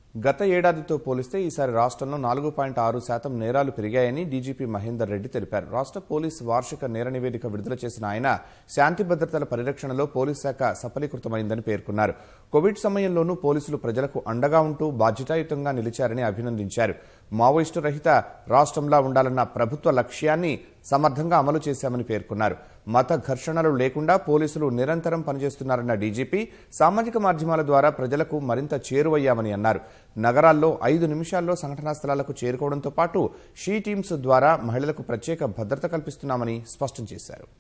గత ఏడాదితో పోలిస్తే ఈసారి రాష్ట్రంలో నాలుగు పాయింట్ ఆరు శాతం నేరాలు పెరిగాయని డీజీపీ మహేందర్ రెడ్డి తెలిపారు రాష్ట్ర పోలీస్ వార్షిక నేర నివేదిక విడుదల చేసిన ఆయన శాంతి భద్రతల పరిరక్షణలో పోలీస్ శాఖ సఫలీకృతమైందని పేర్కొన్నారు కోవిడ్ సమయంలోనూ పోలీసులు ప్రజలకు అండగా ఉంటూ బాధ్యతాయుతంగా నిలిచారని అభినందించారు మావోయిస్టు రహిత రాష్ట్రంలా ఉండాలన్న ప్రభుత్వ లక్ష్యాన్ని సమర్థంగా అమలు చేశామని పేర్కొన్నారు మత ఘర్షణలు లేకుండా పోలీసులు నిరంతరం పనిచేస్తున్నారన్న డీజీపీ సామాజిక మాధ్యమాల ద్వారా ప్రజలకు మరింత చేరువయ్యామని అన్నారు నగరాల్లో ఐదు నిమిషాల్లో సంఘటనా స్థలాలకు చేరుకోవడంతో పాటు షీ టీమ్స్ ద్వారా మహిళలకు ప్రత్యేక భద్రత కల్పిస్తున్నామని స్పష్టం చేశారు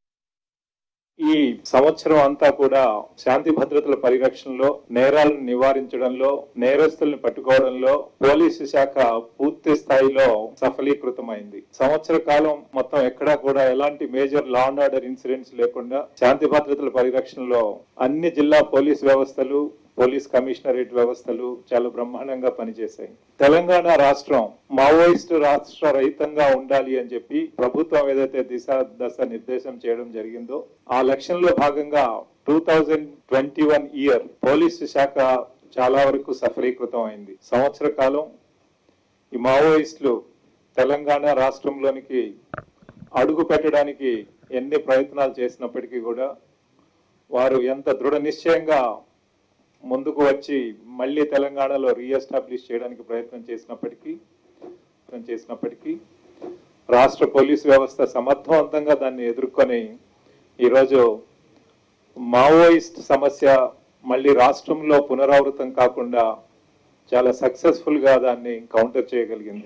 ఈ సంవత్సరం అంతా కూడా శాంతి భద్రతల పరిరక్షణలో నేరాలను నివారించడంలో నేరస్తుల్ని పట్టుకోవడంలో పోలీసు శాఖ పూర్తి స్థాయిలో సఫలీకృతమైంది సంవత్సర కాలం మొత్తం ఎక్కడా కూడా ఎలాంటి major law and order incidents లేకుండా శాంతి భద్రతల పరిరక్షణలో అన్ని జిల్లా పోలీస్ వ్యవస్థలు పోలీస్ కమిషనరేట్ వ్యవస్థలు చాలా బ్రహ్మాండంగా పనిచేశాయి తెలంగాణ రాష్ట్రం మావోయిస్టు రాష్ట్ర రహితంగా ఉండాలి అని చెప్పి ప్రభుత్వం ఏదైతే దిశ దశ నిర్దేశం చేయడం జరిగిందో ఆ లక్ష్యంలో భాగంగా two thousand twenty one year police శాఖ చాలా వరకు సఫలీకృతం అయింది సంవత్సర కాలం ఈ మావోయిస్టులు తెలంగాణ రాష్ట్రంలోనికి అడుగు పెట్టడానికి ఎన్ని ప్రయత్నాలు చేసినప్పటికీ కూడా వారు ఎంత దృఢ నిశ్చయంగా ముందుకు వచ్చి మళ్ళీ తెలంగాణలో రీఎస్టాబ్లిష్ చేయడానికి ప్రయత్నం చేసినప్పటికీ ప్రయత్నం చేసినప్పటికీ రాష్ట్ర పోలీసు వ్యవస్థ సమర్థవంతంగా దాన్ని ఎదుర్కొని ఈరోజు మావోయిస్ట్ సమస్య మళ్ళీ రాష్ట్రంలో పునరావృతం కాకుండా చాలా సక్సెస్ఫుల్ గా దాన్ని కౌంటర్ చేయగలిగింది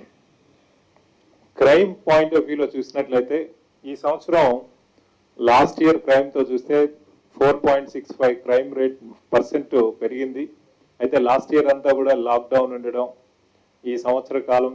క్రైమ్ పాయింట్ ఆఫ్ వ్యూలో చూసినట్లయితే ఈ సంవత్సరం లాస్ట్ ఇయర్ క్రైమ్ తో చూస్తే four point six five crime rate percent పెరిగింది అయితే లాస్ట్ ఇయర్ అంతా కూడా లాక్డౌన్ ఉండడం ఈ సంవత్సర కాలం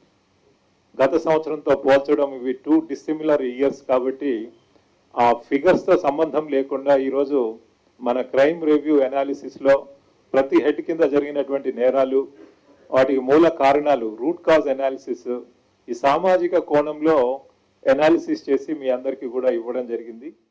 గత సంవత్సరంతో పోల్చడం ఇవి టూ డిసిమిలర్ ఇయర్స్ కాబట్టి ఆ ఫిగర్స్ తో సంబంధం లేకుండా ఈరోజు మన క్రైమ్ రివ్యూ అనాలిసిస్ లో ప్రతి హెడ్ కింద జరిగినటువంటి నేరాలు వాటికి మూల కారణాలు రూట్ కాజ్ అనాలిసిస్ ఈ సామాజిక కోణంలో అనాలిసిస్ చేసి మీ అందరికీ కూడా ఇవ్వడం జరిగింది